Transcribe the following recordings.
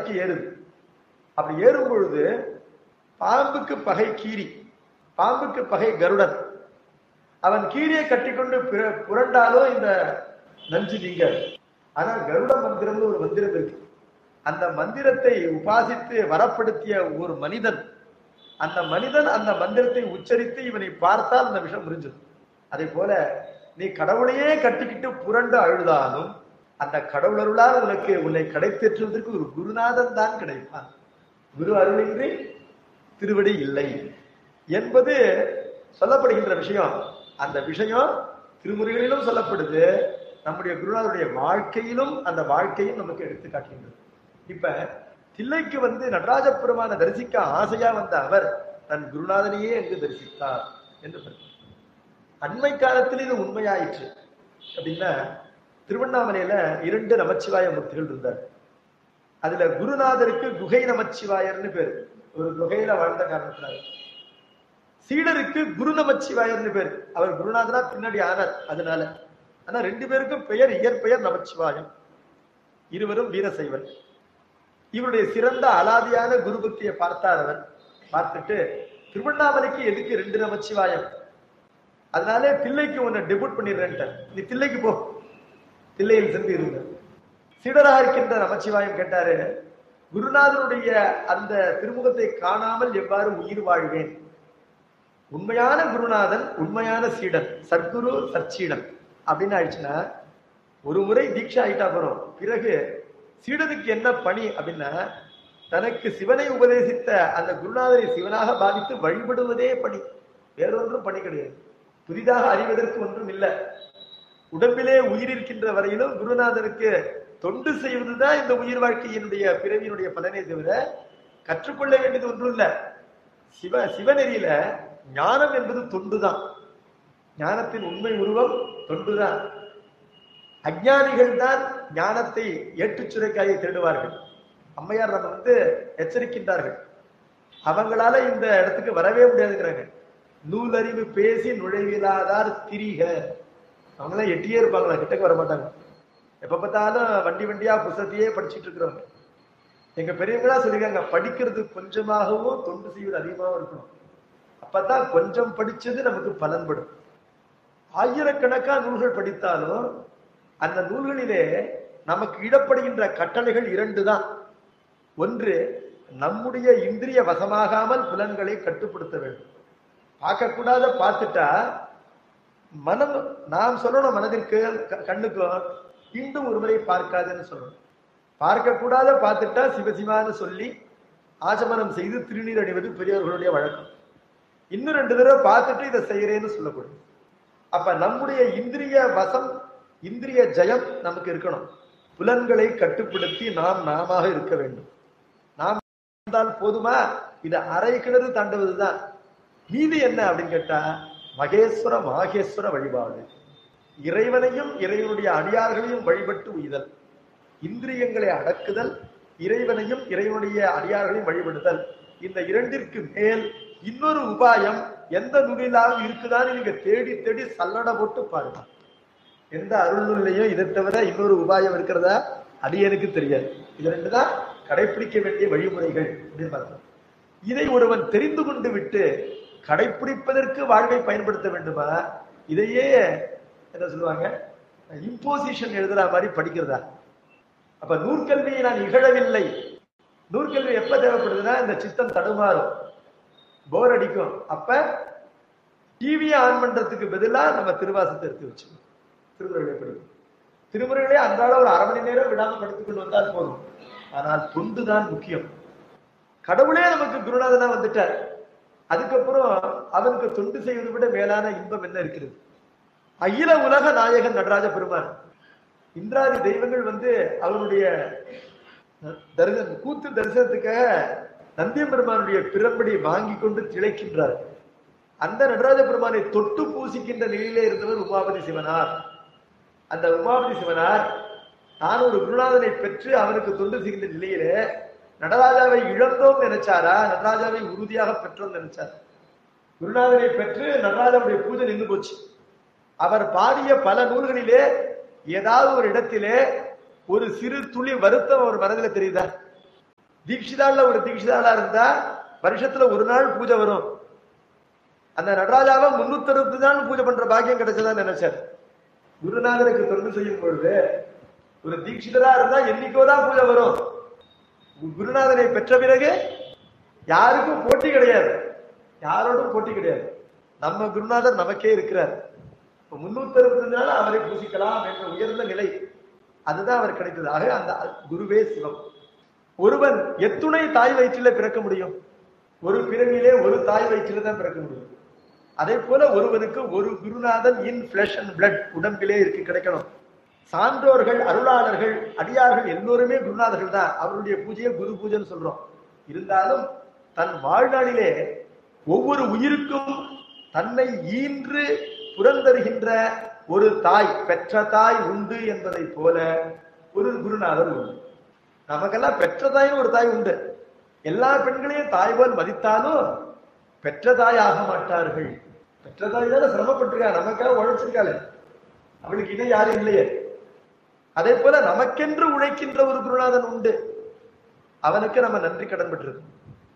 ஏறுது அப்படி ஏறும் பொழுது பாம்புக்கு பகை கீரி பாம்புக்கு பகை கருடன் அவன் கீரியை கட்டிக்கொண்டு பிற- புரண்டாலும் இந்த நஞ்சு நீங்க ஆனா கருட மந்திரம்னு ஒரு மந்திரம் இருக்கு அந்த மந்திரத்தை உபாசித்து வரப்படுத்திய ஒரு மனிதன் அந்த மனிதன் அந்த மந்திரத்தை உச்சரித்து இவனை பார்த்தால் அந்த விஷம் முறிஞ்சது அதே போல நீ கடவுளையே கட்டிக்கிட்டு புரண்டு அழுதாலும் அந்த கடவுளருளால் உனக்கு உன்னை கிடைத்தேற்றுவதற்கு ஒரு குருநாதன் தான் கிடைப்பான் குரு அருளின்றி திருவடி இல்லை என்பது சொல்லப்படுகின்ற விஷயம் அந்த விஷயம் திருமுறைகளிலும் சொல்லப்படுது நம்முடைய குருநாதருடைய வாழ்க்கையிலும் அந்த வாழ்க்கையும் நமக்கு எடுத்து காட்டுகின்றது இப்ப தில்லைக்கு வந்து நடராஜ பெருமான தரிசிக்க ஆசையா வந்த அவர் தன் குருநாதனையே அங்கு தரிசித்தார் என்று சொல்றார். அண்மை காலத்தில் இது உண்மையாயிற்று அப்படின்னா திருவண்ணாமலையில இரண்டு நமச்சிவாய மூர்த்திகள் இருந்தார் அதுல குருநாதருக்கு குகை நமச்சிவாயர்னு பேரு ஒரு குகையில வாழ்ந்த காரணத்தினால சீடருக்கு குரு நமச்சிவாயர்னு பேர் அவர் குருநாதனா பின்னாடி ஆனார் அதனால ஆனா ரெண்டு பேருக்கும் பெயர் இயற்பெயர் நமச்சிவாயம் இருவரும் வீரசைவர் இவருடைய சிறந்த அலாதியான குரு பக்தியை பார்த்தார் அவர் பார்த்துட்டு திருவண்ணாமலைக்கு எதுக்கு ரெண்டு நமச்சிவாயம் அதனால தில்லைக்கு உன்னை டெபுட் பண்ணிடுறேன்ட்டார் நீ தில்லைக்கு போ தில்லையில் சென்று இருங்க சீடராக இருக்கின்ற நமச்சிவாயம் கேட்டாரு குருநாதனுடைய அந்த திருமுகத்தை காணாமல் எவ்வாறு உயிர் வாழ்வேன் உண்மையான குருநாதன் உண்மையான சீடன் சத்குரு சச்சீடன் அப்படின்னு ஆயிடுச்சுன்னா ஒரு முறை தீட்சை ஆயிட்டா போறோம் பிறகு சீடனுக்கு என்ன பணி அப்படின்னா தனக்கு சிவனை உபதேசித்த அந்த குருநாதரை சிவனாக பாவித்து வழிபடுவதே பணி வேறொன்றும் பணி கிடையாது புதிதாக அறிவதற்கு ஒன்றும் இல்லை உடம்பிலே உயிர் இருக்கின்ற வரையிலும் குருநாதருக்கு தொண்டு செய்வதுதான் இந்த உயிர் வாழ்க்கையினுடைய பிறவியினுடைய பலனே தவிர கற்றுக்கொள்ள வேண்டியது ஒன்றும் இல்லை சிவ சிவநெறியில ஞானம் என்பது தொண்டுதான் ஞானத்தின் உண்மை உருவம் தொண்டுதான் அஞ்ஞானிகள் தான் ஞானத்தை ஏற்றுச் சுரைக்காயை தேடுவார்கள் அம்மையார் நம்ம வந்து எச்சரிக்கின்றார்கள் அவங்களால இந்த இடத்துக்கு வரவே முடியாதுங்கிறாங்க நூலறிவு பேசி நுழைவிலாதார் திரிக அவங்களாம் எட்டியே இருப்பாங்களா கிட்டக்க வர மாட்டாங்க எப்ப பார்த்தாலும் வண்டி வண்டியா புத்தகத்தையே படிச்சுட்டு இருக்கிறவங்க எங்க பெரியவங்களா சொல்லிருக்காங்க படிக்கிறது கொஞ்சமாகவும் தொண்டு செய்வது அதிகமாகவும் இருக்கணும் அப்பதான் கொஞ்சம் படிச்சது நமக்கு பலன்படும் ஆயிரக்கணக்கா நூல்கள் படித்தாலும் அந்த நூல்களிலே நமக்கு இடப்படுகின்ற கட்டளைகள் இரண்டு தான் ஒன்று நம்முடைய இந்திரிய வசமாகாமல் புலன்களை கட்டுப்படுத்த வேண்டும் பார்க்கக்கூடாத பார்த்துட்டா மனம் நாம் சொல்லணும் மனதிற்கு க- கண்ணுக்கும் இன்னும் ஒரு முறை பார்க்காதுன்னு சொல்லணும் பார்க்கக்கூடாத பார்த்துட்டா சிவசிவான்னு சொல்லி ஆச்சமனம் செய்து திருநீர் அணிவது பெரியவர்களுடைய வழக்கம் இன்னும் ரெண்டு தடவை பார்த்துட்டு இதை செய்யறேன்னு சொல்லக்கூடாது அப்ப நம்முடைய இந்திரிய வசம் இந்திரிய ஜெயம் நமக்கு இருக்கணும் புலன்களை கட்டுப்படுத்தி நாம் நாம இருக்க வேண்டும் நாம் இருந்தால் போதுமா இது அரை கிணறு தாண்டுவதுதான் மீதி என்ன அப்படின்னு கேட்டா மகேஸ்வர மாகேஸ்வர வழிபாடு இறைவனையும் இறைவனுடைய அடியார்களையும் வழிபட்டு உய்தல் இந்திரியங்களை அடக்குதல் இறைவனையும் இறைவனுடைய அடியார்களையும் வழிபடுதல் இந்த இரண்டிற்கு மேல் இன்னொரு உபாயம் எந்த நூலிலாவது இருக்குதான்னு நீங்க தேடி தேடி சல்லடை போட்டு பாருங்க எந்த அருள் நூல்லையும் இதை தவிர இன்னொரு உபாயம் இருக்கிறதா அடியனுக்கு தெரியாது இது ரெண்டு தான் கடைபிடிக்க வேண்டிய வழிமுறைகள் அப்படின்னு பார்த்தோம் இதை ஒருவன் தெரிந்து கொண்டு விட்டு கடைபிடிப்பதற்கு வாழ்வை பயன்படுத்த வேண்டுமா இதையே என்ன சொல்லுவாங்க இம்போசிஷன் எழுதுற மாதிரி படிக்கிறதா அப்ப நூற்கல்வியை நான் இகழவில்லை நூற்கல்வி எப்ப தேவைப்படுதுன்னா இந்த சித்தம் தடுமாறும் போர் அடிக்கும் அப்ப டிவியை ஆன் பண்றதுக்கு பதிலா நம்ம திருவாசத்தை எடுத்து வச்சுக்கணும் திருமுறைகளை படிக்கும் திருமுறைகளே அன்றாட ஒரு அரை மணி நேரம் விடாம படித்துக் கொண்டு வந்தால் போதும் ஆனால் தொண்டு தான் முக்கியம் கடவுளே நமக்கு குருநாதனா வந்துட்டார் அதுக்கப்புறம் அவனுக்கு தொண்டு செய்வதை விட மேலான இன்பம் என்ன இருக்கிறது அகில உலக நாயகன் நடராஜ பெருமான் இந்திராதி தெய்வங்கள் வந்து அவனுடைய தரிசனம் கூத்து தரிசனத்துக்காக நந்தியம் பெருமானுடைய பிரம்படி வாங்கி கொண்டு திளைக்கின்றார் அந்த நடராஜ பெருமானை தொட்டு பூசிக்கின்ற நிலையிலே இருந்தவர் உமாபதி சிவனார் அந்த உமாபதி சிவனார் நான் ஒரு குருநாதனை பெற்று அவனுக்கு தொண்டு செய்கின்ற நிலையிலே நடராஜாவை இழந்தோம் நினைச்சாரா நடராஜாவை உறுதியாக பெற்றோம் நினைச்சார் குருநாதனை பெற்று நடராஜாவுடைய பூஜை நின்று போச்சு அவர் பாடிய பல நூல்களிலே ஏதாவது ஒரு இடத்திலே ஒரு சிறு துளி வருத்தம் அவர் மனதில் தெரியுதா தீட்சிதாள்ல ஒரு தீட்சிதாளா இருந்தா வருஷத்துல ஒரு நாள் பூஜை வரும் அந்த நடராஜாவை முன்னூத்தி அறுபது நாள் பூஜை பண்ற பாக்கியம் கிடைச்சதா நினைச்சார் குருநாதருக்கு தொண்டு செய்யும் பொழுது ஒரு தீட்சிதரா இருந்தா என்னைக்கோதான் பூஜை வரும் குருநாதனை பெற்ற பிறகு யாருக்கும் போட்டி கிடையாது யாரோடும் போட்டி கிடையாது நம்ம குருநாதர் நமக்கே இருக்கிறார் இப்ப முன்னூத்தி அறுபத்தி நாள் அவரை பூசிக்கலாம் என்ற உயர்ந்த நிலை அதுதான் அவர் கிடைத்தது ஆக அந்த குருவே சிவம் ஒருவன் எத்துணை தாய் வயிற்றில பிறக்க முடியும் ஒரு பிறவிலே ஒரு தாய் வயிற்றில தான் பிறக்க முடியும் அதே போல ஒருவனுக்கு ஒரு குருநாதன் இன் பிளஷ் அண்ட் பிளட் உடம்பிலே இருக்கு கிடைக்கணும் சான்றோர்கள் அருளாளர்கள் அடியார்கள் எல்லோருமே குருநாதர்கள் தான் அவருடைய பூஜையை குரு பூஜைன்னு சொல்றோம் இருந்தாலும் தன் வாழ்நாளிலே ஒவ்வொரு உயிருக்கும் தன்னை ஈன்று புறந்தருகின்ற ஒரு தாய் பெற்ற தாய் உண்டு என்பதை போல ஒரு குருநாதர் உண்டு நமக்கெல்லாம் பெற்ற தாயின்னு ஒரு தாய் உண்டு எல்லா பெண்களையும் தாய் போல் மதித்தாலும் பெற்ற தாய் ஆக மாட்டார்கள் பெற்ற தாய் தானே சிரமப்பட்டிருக்கா நமக்காக உழைச்சிருக்காளே அவளுக்கு இணை யாரும் இல்லையே அதே போல நமக்கென்று உழைக்கின்ற ஒரு குருநாதன் உண்டு அவனுக்கு நம்ம நன்றி கடன் பெற்றிருக்கோம்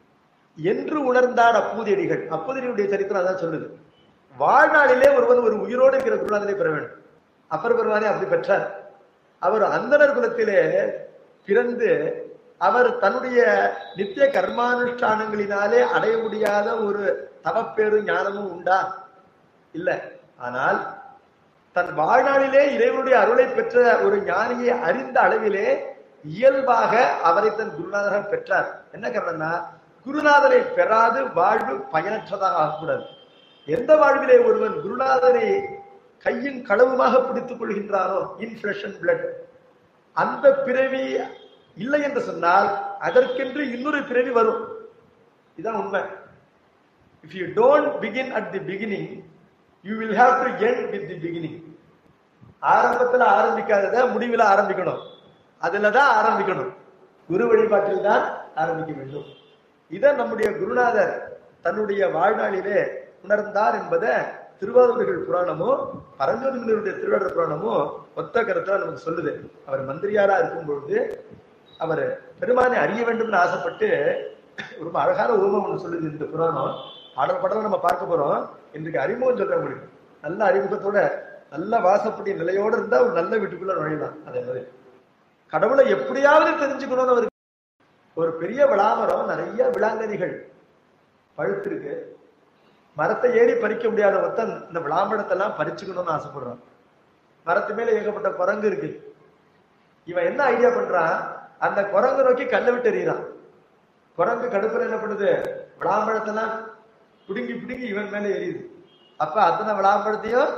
என்று உணர்ந்தார் அப்பூதியடிகள் அப்பூதியடிகளுடைய சரித்திரம் அதான் சொல்லுது வாழ்நாளிலே ஒருவன் ஒரு உயிரோடு இருக்கிற குருநாதனை பெற வேண்டும் அப்பர் பெருமானே அப்படி பெற்றார் அவர் அந்தனர் குலத்திலே பிறந்து அவர் தன்னுடைய நித்திய கர்மானுஷ்டானங்களினாலே அடைய முடியாத ஒரு தவப்பேறு ஞானமும் உண்டா இல்ல ஆனால் தன் வாழ்நாளிலே இறைவனுடைய அருளை பெற்ற ஒரு ஞானியை அறிந்த அளவிலே இயல்பாக அவரை தன் குருநாதராக பெற்றார் என்ன காரணம்னா குருநாதரை பெறாது வாழ்வு பயனற்றதாக ஆகக்கூடாது எந்த வாழ்விலே ஒருவன் குருநாதரை கையும் களவுமாக பிடித்துக் கொள்கின்றானோ இன் பிளஷ் அண்ட் பிளட் அந்த பிறவி இல்லை என்று சொன்னால் அதற்கென்று இன்னொரு பிறவி வரும் இதான் உண்மை if you don't begin at the beginning you will have to end with the beginning ஆரம்பத்துல ஆரம்பிக்காதத முடிவில் ஆரம்பிக்கணும் அதுல தான் ஆரம்பிக்கணும் குரு வழிபாட்டில் தான் ஆரம்பிக்க வேண்டும் இதை நம்முடைய குருநாதர் தன்னுடைய வாழ்நாளிலே உணர்ந்தார் என்பதை திருவாரூர்கள் புராணமும் பரஞ்சோதிகளுடைய திருவாரூர் புராணமும் ஒத்த கருத்துல நமக்கு சொல்லுது அவர் மந்திரியாரா இருக்கும் பொழுது அவர் பெருமானை அறிய வேண்டும்னு ஆசைப்பட்டு ரொம்ப அழகான உருவம் ஒன்று சொல்லுது இந்த புராணம் பாடல் பாடல நம்ம பார்க்க போறோம் இன்றைக்கு அறிமுகம் சொல்றேன் உங்களுக்கு நல்ல அறிமுகத்தோட நல்ல வாசப்படி நிலையோட இருந்தா ஒரு நல்ல வீட்டுக்குள்ள நுழையலாம் அதே மாதிரி கடவுளை எப்படியாவது தெரிஞ்சுக்கணும்னு அவருக்கு ஒரு பெரிய விளாமரம் நிறைய விளாங்கனிகள் பழுத்திருக்கு மரத்தை ஏறி பறிக்க முடியாத ஒருத்தன் இந்த விளாம்பழத்தெல்லாம் பறிச்சுக்கணும்னு ஆசைப்படுறான் மரத்து மேல ஏகப்பட்ட குரங்கு இருக்கு இவன் என்ன ஐடியா பண்றான் அந்த குரங்கு நோக்கி கல்லை விட்டு எறிகிறான் குரங்கு கடுப்புல என்ன பண்ணுது விளாம்பழத்தெல்லாம் பிடுங்கி பிடுங்கி இவன் மேல எரியுது அப்ப அத்தனை விளாம்பழத்தையும்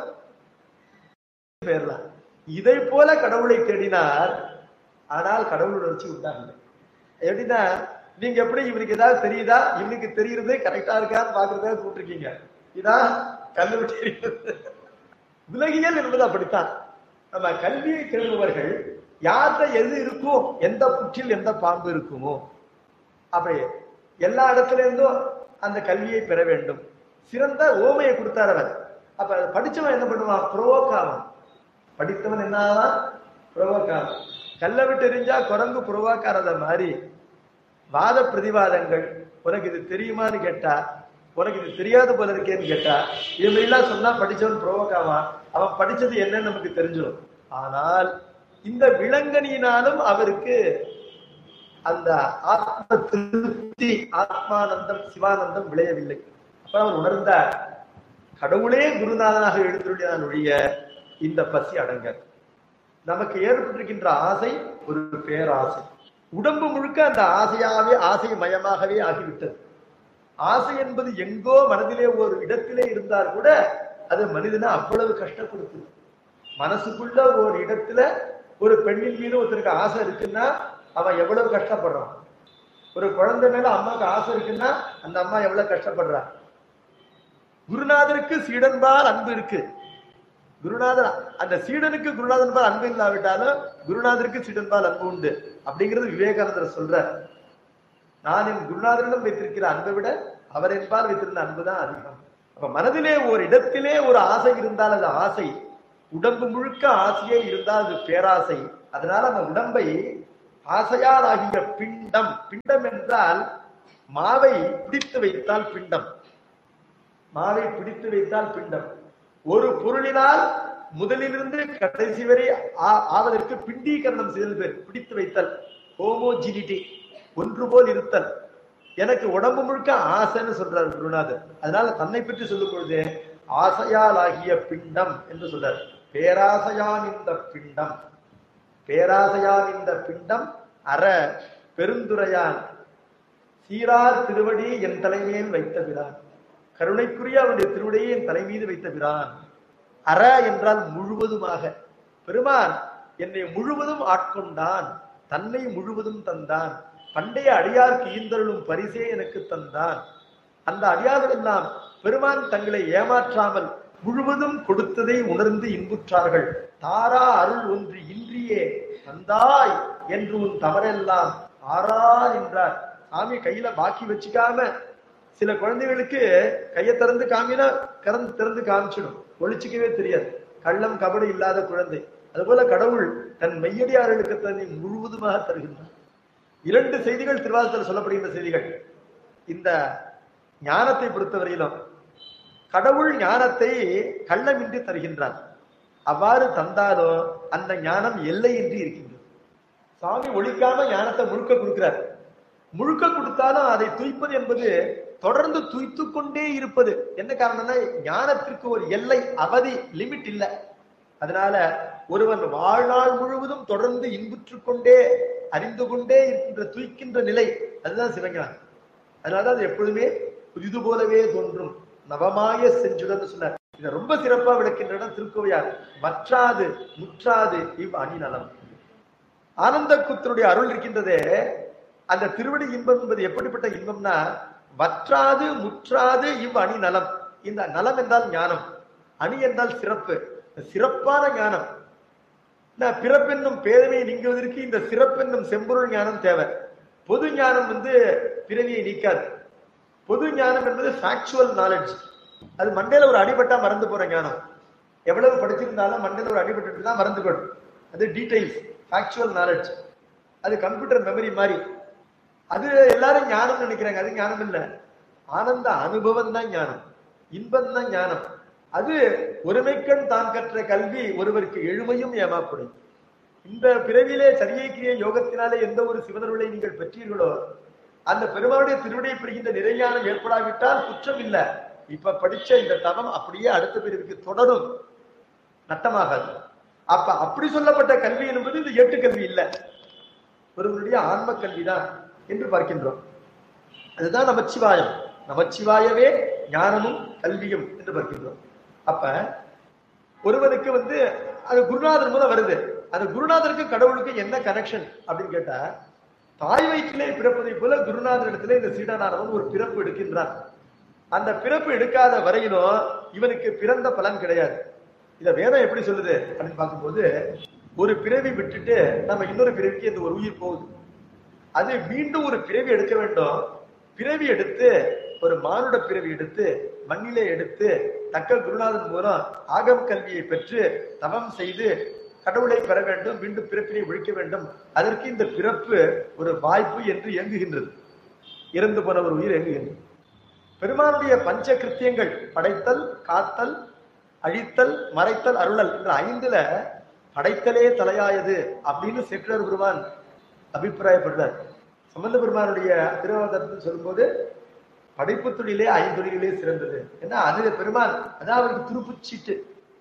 போயிடலாம் இதை போல கடவுளை தேடினார் ஆனால் கடவுள் உணர்ச்சி உண்டாகல எப்படின்னா நீங்க எப்படி இவனுக்கு ஏதாவது தெரியுதா இவனுக்கு தெரியுறது கரெக்டா இருக்கான்னு பாக்குறதா கூப்பிட்டுருக்கீங்க இதான் கல்லு விட்டு எறிகிறது. உலகியல் என்பது அப்படித்தான் நம்ம கல்வியை தேடுபவர்கள் யார்கிட்ட எது இருக்கும் எந்த புற்றில் எந்த பாம்பு இருக்குமோ அப்படி எல்லா இடத்துல இருந்தும் அந்த கல்வியை பெற வேண்டும் சிறந்த ஓமையை கொடுத்தார் அவர் அப்ப அதை படிச்சவன் என்ன பண்ணுவான் புரோக்காமன் படித்தவன் என்ன ஆவான் புரோக்காமன் கல்லை விட்டு எரிஞ்சா குரங்கு புரோவாக்காரத மாதிரி வாத பிரதிவாதங்கள் உனக்கு இது தெரியுமான்னு கேட்டா உனக்கு இது தெரியாத போல இருக்கேன்னு கேட்டா இது மாதிரிலாம் சொன்னா படிச்சவன் புரோவோக்காவான் அவன் படிச்சது என்னன்னு நமக்கு தெரிஞ்சிடும் ஆனால் இந்த விலங்கனியினாலும் அவருக்கு அந்த ஆத்ம திருப்தி ஆத்மானந்தம் சிவானந்தம் விளையவில்லை அப்ப அவர் உணர்ந்தார் கடவுளே குருநாதனாக எழுந்துள்ளான் ஒழிய இந்த பசி அடங்க நமக்கு ஏற்பட்டிருக்கின்ற ஆசை ஒரு பேராசை உடம்பு முழுக்க அந்த ஆசையாவே ஆசை மயமாகவே ஆகிவிட்டது ஆசை என்பது எங்கோ மனதிலே ஒரு இடத்திலே இருந்தால் கூட அது மனிதனை அவ்வளவு கஷ்டப்படுத்துது மனசுக்குள்ள ஒரு இடத்துல ஒரு பெண்ணின் மீது ஒருத்தருக்கு ஆசை இருக்குன்னா அவன் எவ்வளவு கஷ்டப்படுறான் ஒரு குழந்தை மேல அம்மாவுக்கு ஆசை இருக்குன்னா அந்த அம்மா எவ்வளவு கஷ்டப்படுறா குருநாதருக்கு சீடன்பால் அன்பு இருக்கு குருநாதர் அந்த சீடனுக்கு குருநாதன் பால் அன்பு இல்லாவிட்டாலும் குருநாதருக்கு சீடன்பால் அன்பு உண்டு அப்படிங்கிறது விவேகானந்தர் சொல்றார் நான் என் குருநாதரிடம் வைத்திருக்கிற அன்பை விட அவர் என்பால் வைத்திருந்த அன்புதான் அதிகம் அப்ப மனதிலே ஒரு இடத்திலே ஒரு ஆசை இருந்தால் அது ஆசை உடம்பு முழுக்க ஆசையே இருந்தால் அது பேராசை அதனால அந்த உடம்பை ஆசையால் ஆகிய பிண்டம் பிண்டம் என்றால் மாவை பிடித்து வைத்தால் பிண்டம் மாவை பிடித்து வைத்தால் பிண்டம் ஒரு பொருளினால் முதலிலிருந்து கடைசி வரை ஆ- ஆவதற்கு பிண்டீகரணம் செய்தல் பேர் பிடித்து வைத்தல் ஹோமோஜினிட்டி ஒன்று போல் இருத்தல் எனக்கு உடம்பு முழுக்க ஆசைன்னு சொல்றார் குருநாதர் அதனால தன்னை பற்றி சொல்லும் பொழுது ஆசையால் ஆகிய பிண்டம் என்று சொல்றார் பேராசையான் இந்த பிண்டம் பேராசையான் இந்த பிண்டம் அற பெருந்துரையான் சீரார் திருவடி என் தலைமையில் வைத்த பிரான் கருணைக்குரிய அவனுடைய திருவடியை என் தலை மீது வைத்த பிரான் அற என்றால் முழுவதுமாக பெருமான் என்னை முழுவதும் ஆட்கொண்டான் தன்னை முழுவதும் தந்தான் பண்டைய அடியார்க்கு ஈந்தருளும் பரிசே எனக்கு தந்தான் அந்த அடியார்கள் எல்லாம் பெருமான் தங்களை ஏமாற்றாமல் முழுவதும் கொடுத்ததை உணர்ந்து இன்புற்றார்கள் தாரா அருள் ஒன்று இன்றியே தந்தாய் என்று உன் தவறெல்லாம் ஆறா என்றார் சாமி கையில பாக்கி வச்சுக்காம சில குழந்தைகளுக்கு கையை திறந்து காமினா கறந்து திறந்து காமிச்சிடும் ஒழிச்சுக்கவே தெரியாது கள்ளம் கபடி இல்லாத குழந்தை அதுபோல கடவுள் தன் மெய்யடியார்களுக்கு தன்னை முழுவதுமாக தருகின்றார் இரண்டு செய்திகள் திருவாசத்தில் சொல்லப்படுகின்ற செய்திகள் இந்த ஞானத்தை பொறுத்தவரையிலும் கடவுள் ஞானத்தை கள்ளமின்றி தருகின்றார் அவ்வாறு தந்தாலும் அந்த ஞானம் எல்லையின்றி இருக்கின்றது சாமி ஒழிக்காம ஞானத்தை முழுக்க கொடுக்கிறார் முழுக்க கொடுத்தாலும் அதை துய்ப்பது என்பது தொடர்ந்து துய்த்து கொண்டே இருப்பது என்ன காரணம்னா ஞானத்திற்கு ஒரு எல்லை அவதி லிமிட் இல்லை அதனால ஒருவன் வாழ்நாள் முழுவதும் தொடர்ந்து இன்புற்றுக் கொண்டே அறிந்து கொண்டே இருக்கின்ற துய்க்கின்ற நிலை அதுதான் சிவஞானம் அதனாலதான் அது எப்பொழுதுமே புதிது போலவே தோன்றும் நவமாய செஞ்சுடன் சொன்னார் இதை ரொம்ப சிறப்பா விளக்கின்ற இடம் திருக்கோவையார் வற்றாது முற்றாது இவ் அணிநலம் ஆனந்த குத்தருடைய அருள் இருக்கின்றதே அந்த திருவடி இன்பம் என்பது எப்படிப்பட்ட இன்பம்னா வற்றாது முற்றாது இவ் அணி நலம் இந்த நலம் என்றால் ஞானம் அணி என்றால் சிறப்பு இந்த சிறப்பான ஞானம் நான் பிறப்பென்னும் பேதமையை நீங்குவதற்கு இந்த சிறப்பென்னும் செம்பொருள் ஞானம் தேவை பொது ஞானம் வந்து பிறவியை நீக்காது பொது ஞானம் என்பது ஃபேக்சுவல் நாலேஜ் அது மண்டையில ஒரு அடிபட்டா மறந்து போற ஞானம் எவ்வளவு படிச்சிருந்தாலும் மண்டையில ஒரு அடிபட்டு தான் மறந்து போடும் அது டீடைல்ஸ் ஃபேக்சுவல் நாலேஜ் அது கம்ப்யூட்டர் மெமரி மாதிரி அது எல்லாரும் ஞானம் நினைக்கிறாங்க அது ஞானம் இல்ல ஆனந்த அனுபவம் தான் ஞானம் இன்பம் தான் ஞானம் அது ஒருமைக்கண் தான் கற்ற கல்வி ஒருவருக்கு எழுமையும் ஏமாப்படும் இந்த பிறவிலே சரியைக்கிய யோகத்தினாலே எந்த ஒரு சிவனருளை நீங்கள் பெற்றீர்களோ அந்த பெருமாளுடைய திருவிடை பெறுகின்ற நிறைஞானம் ஏற்படாவிட்டால் குற்றம் இல்லை இப்ப படிச்ச இந்த தவம் அப்படியே அடுத்த பிரிவுக்கு தொடரும் நட்டமாகாது அப்ப அப்படி சொல்லப்பட்ட கல்வி என்பது இந்த எட்டு கல்வி இல்லை ஒருவருடைய ஆன்ம கல்விதான் என்று பார்க்கின்றோம் அதுதான் நமச்சிவாயம் நமச்சிவாயவே ஞானமும் கல்வியும் என்று பார்க்கின்றோம் அப்ப ஒருவனுக்கு வந்து அது குருநாதர் மூலம் வருது அந்த குருநாதருக்கு கடவுளுக்கு என்ன கனெக்ஷன் அப்படின்னு கேட்டா தாய் வயிற்றிலே பிறப்பதை போல குருநாதர் இடத்துல இந்த சீடனானவன் ஒரு பிறப்பு எடுக்கின்றான் அந்த பிறப்பு எடுக்காத வரையிலும் இவனுக்கு பிறந்த பலன் கிடையாது இத வேதம் எப்படி சொல்லுது அப்படின்னு பார்க்கும்போது ஒரு பிறவி விட்டுட்டு நம்ம இன்னொரு பிறவிக்கு இந்த ஒரு உயிர் போகுது அது மீண்டும் ஒரு பிறவி எடுக்க வேண்டும் பிறவி எடுத்து ஒரு மானுட பிறவி எடுத்து மண்ணிலே எடுத்து தக்க குருநாதன் மூலம் ஆகம் கல்வியை பெற்று தவம் செய்து கடவுளை பெற வேண்டும் மீண்டும் பிறப்பினை ஒழிக்க வேண்டும் அதற்கு இந்த பிறப்பு ஒரு வாய்ப்பு என்று இயங்குகின்றது இறந்து போன ஒரு உயிர் இயங்குகின்றது பெருமானுடைய பஞ்ச கிருத்தியங்கள் படைத்தல் காத்தல் அழித்தல் மறைத்தல் அருளல் என்ற ஐந்துல படைத்தலே தலையாயது அப்படின்னு சேக்கிரர் பெருமான் அபிப்பிராயப்படுறார் சம்பந்த பெருமானுடைய திருவாதத்தில் சொல்லும்போது படைப்பு தொழிலே ஐந்தொழிலே சிறந்தது ஏன்னா அது பெருமான் அதான் அவருக்கு துருப்புச்சீட்டு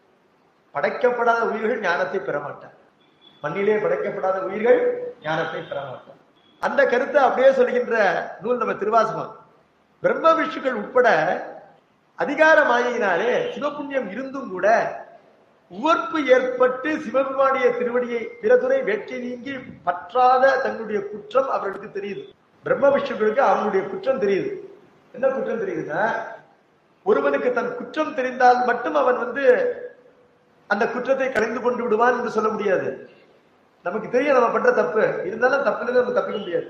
படைக்கப்படாத உயிர்கள் ஞானத்தை பெற மாட்டார் மண்ணிலே படைக்கப்படாத உயிர்கள் ஞானத்தை பெற மாட்டார் அந்த கருத்தை அப்படியே சொல்கின்ற நூல் நம்ம திருவாசகம் பிரம்ம விஷ்ணுக்கள் உட்பட அதிகார மாயினாலே சிவபுண்ணியம் இருந்தும் கூட உவர்ப்பு ஏற்பட்டு சிவபெருமானிய திருவடியை பிறதுரை வெற்றி நீங்கி பற்றாத தன்னுடைய குற்றம் அவர்களுக்கு தெரியுது பிரம்ம விஷ்ணுக்களுக்கு அவங்களுடைய குற்றம் தெரியுது என்ன குற்றம் தெரியுதுன்னா ஒருவனுக்கு தன் குற்றம் தெரிந்தால் மட்டும் அவன் வந்து அந்த குற்றத்தை கலைந்து கொண்டு விடுவான் என்று சொல்ல முடியாது நமக்கு தெரியும் நம்ம பண்ற தப்பு இருந்தாலும் தப்புல நம்ம தப்பிக்க முடியாது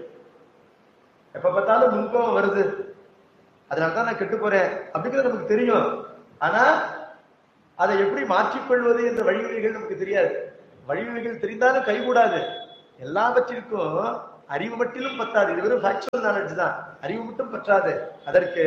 எப்ப பார்த்தாலும் முன்கோபம் வருது அதனாலதான் நான் கெட்டு போறேன் அப்படிங்கிறது நமக்கு தெரியும் ஆனா அதை எப்படி மாற்றிக்கொள்வது என்ற வழிவகைகள் நமக்கு தெரியாது வழிவகைகள் தெரிந்தாலும் கைகூடாது எல்லாவற்றிற்கும் அறிவு மட்டிலும் பத்தாது இது வெறும் ஃபேக்சுவல் நாலேஜ் தான் அறிவு மட்டும் பற்றாது அதற்கு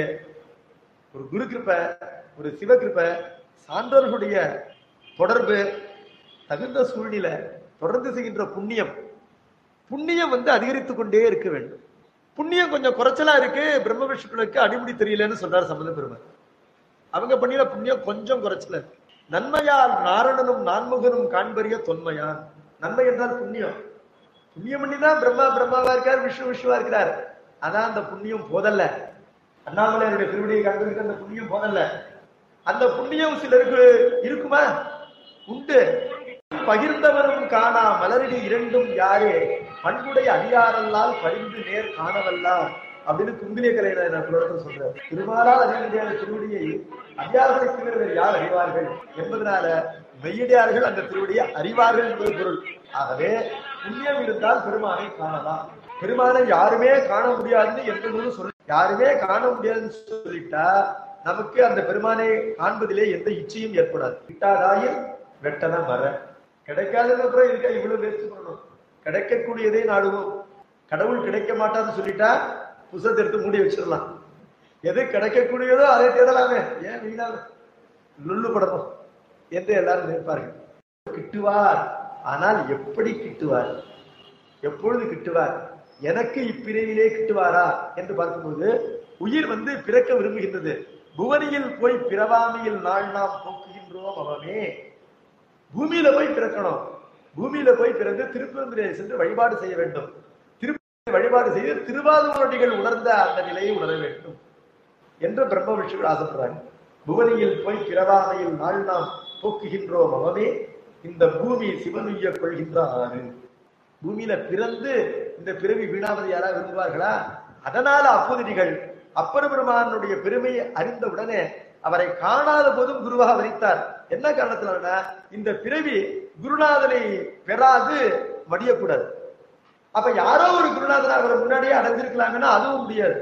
ஒரு குரு கிருபை ஒரு சிவ கிருபை சான்றோர்களுடைய தொடர்பு தகுந்த சூழ்நிலை தொடர்ந்து செய்கின்ற புண்ணியம் புண்ணியம் வந்து அதிகரித்து கொண்டே இருக்க வேண்டும் புண்ணியம் கொஞ்சம் குறைச்சலா இருக்கு பிரம்ம விஷ்ணுக்களுக்கு அடிமுடி தெரியலன்னு சொல்றாரு சம்பந்த பெருமாள் அவங்க பண்ணின புண்ணியம் கொஞ்சம் குறைச்சல இருக்கு நன்மையால் நாரணனும் நான்முகனும் காண்பறிய தொன்மையான் நன்மை என்றால் புண்ணியம் புண்ணியம் பண்ணிதான் பிரம்மா பிரம்மாவா இருக்கார் விஷ்ணு விஷ்ணுவா இருக்கிறார் ஆனா அந்த புண்ணியம் போதல்ல அண்ணாமலையருடைய திருவடியை காண்பதற்கு அந்த புண்ணியம் போதல்ல அந்த புண்ணியம் சிலருக்கு இருக்குமா உண்டு பகிர்ந்தவரும் காணா மலரடி இரண்டும் யாரே பண்புடைய அடியாரல்லால் பரிந்து நேர் காணவல்லாம் அப்படின்னு கும்பிலிய கலையில நான் புலவர்கள் சொல்றேன் திருமாலால் அறிய முடியாத திருவடியை அடியார்களை தவிர யார் அறிவார்கள் என்பதனால மெய்யடியார்கள் அந்த திருவடியை அறிவார்கள் என்பது பொருள் ஆகவே புண்ணியம் இருந்தால் பெருமானை காணலாம் பெருமானை யாருமே காண முடியாதுன்னு எந்த நூலும் சொல்ல யாருமே காண முடியாதுன்னு சொல்லிட்டா நமக்கு அந்த பெருமானை காண்பதிலே எந்த இச்சையும் ஏற்படாது கிட்டாதாயில் வெட்டதான் வர கிடைக்காதது அப்புறம் இருக்க இவ்வளவு வேஸ்ட் பண்ணணும் கிடைக்கக்கூடியதே நாடுவோம் கடவுள் கிடைக்க மாட்டான்னு சொல்லிட்டா புத்தகத்தை எடுத்து மூடி வச்சிடலாம் எது கிடைக்கக்கூடியதோ அதை தேடலாமே ஏன் வீணா லுள்ளு படணும் என்று எல்லாரும் நினைப்பார்கள் கிட்டுவார் ஆனால் எப்படி கிட்டுவார் எப்பொழுது கிட்டுவார் எனக்கு இப்பிறவிலே கிட்டுவாரா என்று பார்க்கும்போது உயிர் வந்து பிறக்க விரும்புகின்றது புவனியில் போய் பிறவாமையில் நாள் நாம் போக்குகின்றோம் அவமே பூமியில போய் பிறக்கணும் பூமியில போய் பிறந்து திருப்பந்திரை சென்று வழிபாடு செய்ய வேண்டும் திருப்பதி வழிபாடு செய்து திருவாதூரடிகள் உணர்ந்த அந்த நிலையை உணர வேண்டும் என்று பிரம்ம விஷ்ணுகள் ஆசைப்படுறாங்க புவனியில் போய் பிறவாமையில் நாள் நாம் போக்குகின்றோம் அவமே இந்த பூமி சிவனுய்ய கொள்கின்ற ஆறு பூமியில பிறந்து இந்த பிறவி வீணாவது யாராவது விரும்புவார்களா அதனால அப்போதிகள் அப்பர் பெருமானுடைய பெருமையை அறிந்த உடனே அவரை காணாத போதும் குருவாக வரித்தார் என்ன காரணத்தினால இந்த பிறவி குருநாதனை பெறாது மடியக்கூடாது அப்ப யாரோ ஒரு குருநாதனை அவரை முன்னாடியே அடைஞ்சிருக்கலாங்கன்னா அதுவும் முடியாது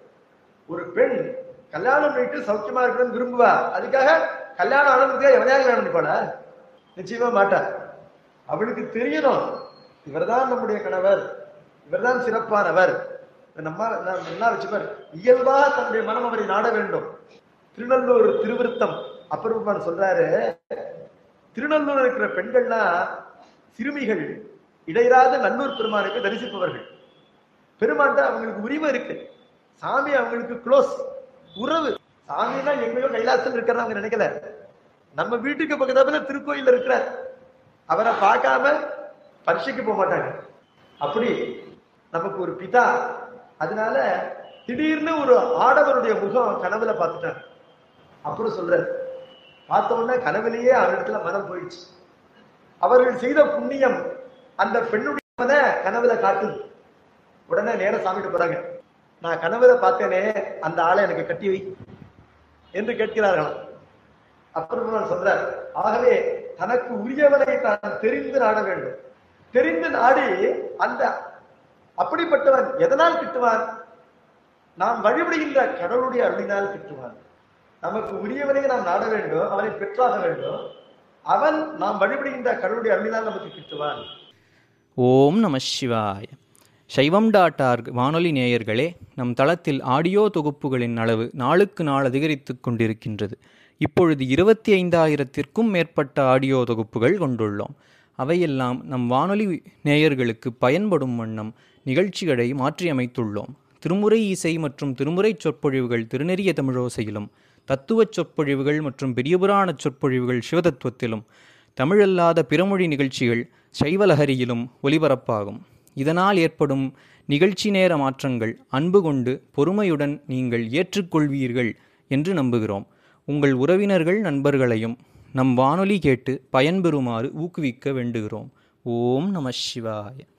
ஒரு பெண் கல்யாணம் பண்ணிட்டு சௌக்கியமா இருக்கணும்னு விரும்புவா அதுக்காக கல்யாணம் ஆனதுக்கு எவனையா கல்யாணம் பண்ணிப்பாளா நிச்சயமா மாட்டார் அவளுக்கு தெரியணும் இவர்தான் நம்முடைய கணவர் இவர்தான் சிறப்பானவர் நம்ம என்ன வச்சுப்பார் இயல்பாக தன்னுடைய மனம் அவரை நாட வேண்டும் திருநள்ளூர் திருவிருத்தம் அப்பருமான் சொல்றாரு திருநள்ளூர் இருக்கிற பெண்கள்னா சிறுமிகள் இடையராத நல்லூர் பெருமானுக்கு தரிசிப்பவர்கள் பெருமான் அவங்களுக்கு உரிமை இருக்கு சாமி அவங்களுக்கு க்ளோஸ் உறவு சாமின்னா எங்கேயோ கைலாசத்தில் இருக்கிறத அவங்க நினைக்கல நம்ம வீட்டுக்கு பக்கத்துல திருக்கோயில் இருக்கிறார் அவரை பார்க்காம பரீட்சைக்கு போக மாட்டாங்க அப்படி நமக்கு ஒரு பிதா அதனால திடீர்னு ஒரு ஆடவருடைய முகம் கனவுல பார்த்துட்டாங்க அப்புறம் சொல்றாரு பார்த்த உடனே கனவுலயே அவரிடத்துல மனம் போயிடுச்சு அவர்கள் செய்த புண்ணியம் அந்த பெண்ணுடைய கனவுல காட்டுது உடனே நேர சாமிட்டு போறாங்க நான் கனவுல பார்த்தேனே அந்த ஆளை எனக்கு கட்டி வை என்று கேட்கிறார்களாம் அப்புறம் சொல்றார் ஆகவே தனக்கு உரியவனை தான் தெரிந்து நாட வேண்டும் தெரிந்து நாடி அந்த அப்படிப்பட்டவன் எதனால் கிட்டுவான் நாம் வழிபடுகின்ற கடவுளுடைய அருளினால் கிட்டுவான் நமக்கு உரியவனை நாம் நாட வேண்டும் அவனை பெற்றாக வேண்டும் அவன் நாம் வழிபடுகின்ற கடவுளுடைய அருளினால் நமக்கு கிட்டுவான் ஓம் நம சிவாய சைவம் டாட் ஆர்க் வானொலி நேயர்களே நம் தளத்தில் ஆடியோ தொகுப்புகளின் அளவு நாளுக்கு நாள் அதிகரித்து கொண்டிருக்கின்றது இப்பொழுது இருபத்தி ஐந்தாயிரத்திற்கும் மேற்பட்ட ஆடியோ தொகுப்புகள் கொண்டுள்ளோம் அவையெல்லாம் நம் வானொலி நேயர்களுக்கு பயன்படும் வண்ணம் நிகழ்ச்சிகளை மாற்றியமைத்துள்ளோம் திருமுறை இசை மற்றும் திருமுறை சொற்பொழிவுகள் திருநெறிய தமிழோசையிலும் தத்துவச் சொற்பொழிவுகள் மற்றும் பெரியபுராணச் சொற்பொழிவுகள் சிவதத்துவத்திலும் தமிழல்லாத பிறமொழி நிகழ்ச்சிகள் சைவலஹரியிலும் ஒலிபரப்பாகும் இதனால் ஏற்படும் நிகழ்ச்சி நேர மாற்றங்கள் அன்பு கொண்டு பொறுமையுடன் நீங்கள் ஏற்றுக்கொள்வீர்கள் என்று நம்புகிறோம் உங்கள் உறவினர்கள் நண்பர்களையும் நம் வானொலி கேட்டு பயன்பெறுமாறு ஊக்குவிக்க வேண்டுகிறோம் ஓம் நம சிவாய